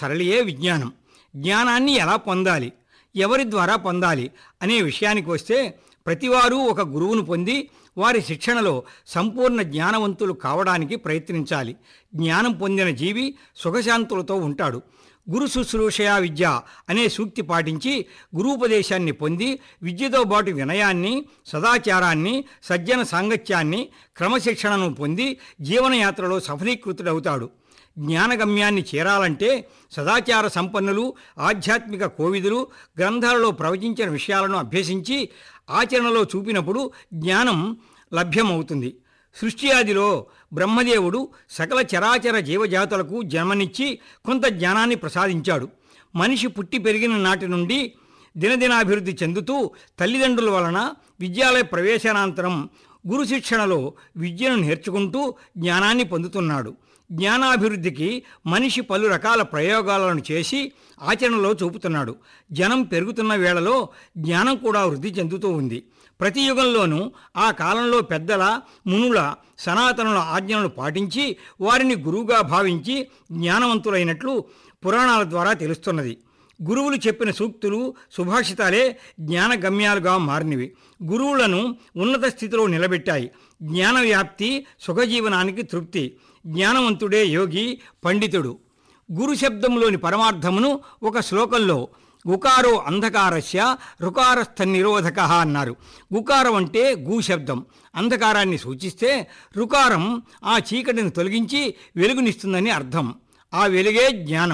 సరళియే విజ్ఞానం జ్ఞానాన్ని ఎలా పొందాలి ఎవరి ద్వారా పొందాలి అనే విషయానికి వస్తే ప్రతివారు ఒక గురువును పొంది వారి శిక్షణలో సంపూర్ణ జ్ఞానవంతులు కావడానికి ప్రయత్నించాలి జ్ఞానం పొందిన జీవి సుఖశాంతులతో ఉంటాడు గురు శుశ్రూషయా విద్య అనే సూక్తి పాటించి గురూపదేశాన్ని పొంది విద్యతో పాటు వినయాన్ని సదాచారాన్ని సజ్జన సాంగత్యాన్ని క్రమశిక్షణను పొంది జీవనయాత్రలో సఫలీకృతుడవుతాడు జ్ఞానగమ్యాన్ని చేరాలంటే సదాచార సంపన్నులు ఆధ్యాత్మిక కోవిదులు గ్రంథాలలో ప్రవచించిన విషయాలను అభ్యసించి ఆచరణలో చూపినప్పుడు జ్ఞానం లభ్యమవుతుంది సృష్టి ఆదిలో బ్రహ్మదేవుడు సకల చరాచర జీవజాతులకు జన్మనిచ్చి కొంత జ్ఞానాన్ని ప్రసాదించాడు మనిషి పుట్టి పెరిగిన నాటి నుండి దినదినాభివృద్ధి చెందుతూ తల్లిదండ్రుల వలన విద్యాలయ ప్రవేశానంతరం గురు శిక్షణలో విద్యను నేర్చుకుంటూ జ్ఞానాన్ని పొందుతున్నాడు జ్ఞానాభివృద్ధికి మనిషి పలు రకాల ప్రయోగాలను చేసి ఆచరణలో చూపుతున్నాడు జనం పెరుగుతున్న వేళలో జ్ఞానం కూడా వృద్ధి చెందుతూ ఉంది ప్రతి యుగంలోనూ ఆ కాలంలో పెద్దల మునుల సనాతనుల ఆజ్ఞలను పాటించి వారిని గురువుగా భావించి జ్ఞానవంతులైనట్లు పురాణాల ద్వారా తెలుస్తున్నది గురువులు చెప్పిన సూక్తులు సుభాషితాలే జ్ఞానగమ్యాలుగా మారినవి గురువులను ఉన్నత స్థితిలో నిలబెట్టాయి జ్ఞాన వ్యాప్తి సుఖజీవనానికి తృప్తి జ్ఞానవంతుడే యోగి పండితుడు గురు శబ్దంలోని పరమార్థమును ఒక శ్లోకంలో గుకారో అంధకారస్య రుకారస్థ నిరోధక అన్నారు గుకారం అంటే గు శబ్దం అంధకారాన్ని సూచిస్తే రుకారం ఆ చీకటిని తొలగించి వెలుగునిస్తుందని అర్థం ఆ వెలుగే జ్ఞానం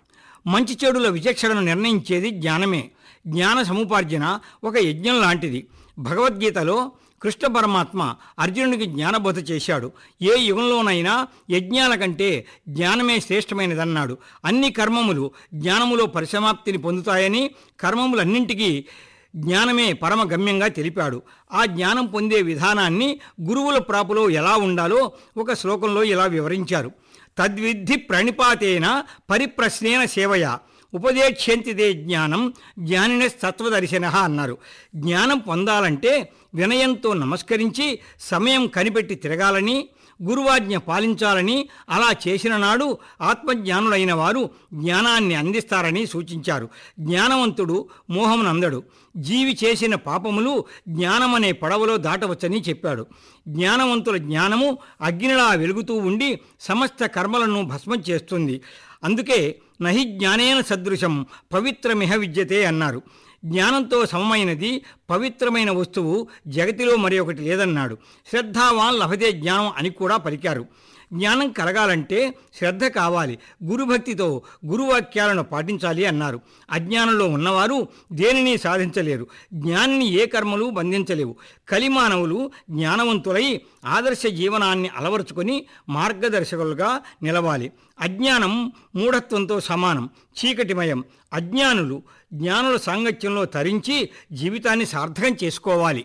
మంచి చెడుల విచక్షణను నిర్ణయించేది జ్ఞానమే జ్ఞాన సముపార్జన ఒక యజ్ఞం లాంటిది భగవద్గీతలో కృష్ణ పరమాత్మ అర్జునుడికి జ్ఞానబోధ చేశాడు ఏ యుగంలోనైనా యజ్ఞాల కంటే జ్ఞానమే శ్రేష్టమైనదన్నాడు అన్ని కర్మములు జ్ఞానములో పరిసమాప్తిని పొందుతాయని కర్మములన్నింటికీ జ్ఞానమే పరమ గమ్యంగా తెలిపాడు ఆ జ్ఞానం పొందే విధానాన్ని గురువుల ప్రాపులో ఎలా ఉండాలో ఒక శ్లోకంలో ఇలా వివరించారు తద్విద్ధి ప్రణిపాతేన పరిప్రశ్నేన సేవయ ఉపదేక్ష్యంతిదే జ్ఞానం జ్ఞానిన తత్వదర్శన అన్నారు జ్ఞానం పొందాలంటే వినయంతో నమస్కరించి సమయం కనిపెట్టి తిరగాలని గురువాజ్ఞ పాలించాలని అలా చేసిన నాడు ఆత్మజ్ఞానులైన వారు జ్ఞానాన్ని అందిస్తారని సూచించారు జ్ఞానవంతుడు మోహమునందడు జీవి చేసిన పాపములు జ్ఞానమనే పడవలో దాటవచ్చని చెప్పాడు జ్ఞానవంతుల జ్ఞానము అగ్నిలా వెలుగుతూ ఉండి సమస్త కర్మలను భస్మం చేస్తుంది అందుకే నహి జ్ఞానేన సదృశం పవిత్రమిహ విద్యతే అన్నారు జ్ఞానంతో సమమైనది పవిత్రమైన వస్తువు జగతిలో మరి ఒకటి లేదన్నాడు శ్రద్ధావాన్ లభతే జ్ఞానం అని కూడా పలికారు జ్ఞానం కలగాలంటే శ్రద్ధ కావాలి గురుభక్తితో గురువాక్యాలను పాటించాలి అన్నారు అజ్ఞానంలో ఉన్నవారు దేనిని సాధించలేరు జ్ఞానిని ఏ కర్మలు బంధించలేవు కలిమానవులు జ్ఞానవంతులై ఆదర్శ జీవనాన్ని అలవరుచుకొని మార్గదర్శకులుగా నిలవాలి అజ్ఞానం మూఢత్వంతో సమానం చీకటిమయం అజ్ఞానులు జ్ఞానుల సాంగత్యంలో తరించి జీవితాన్ని సార్థకం చేసుకోవాలి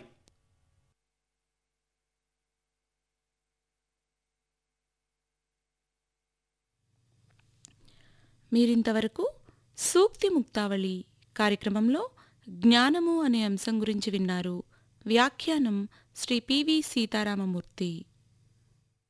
మీరింతవరకు సూక్తి ముక్తావళి కార్యక్రమంలో జ్ఞానము అనే అంశం గురించి విన్నారు వ్యాఖ్యానం శ్రీ పివి సీతారామమూర్తి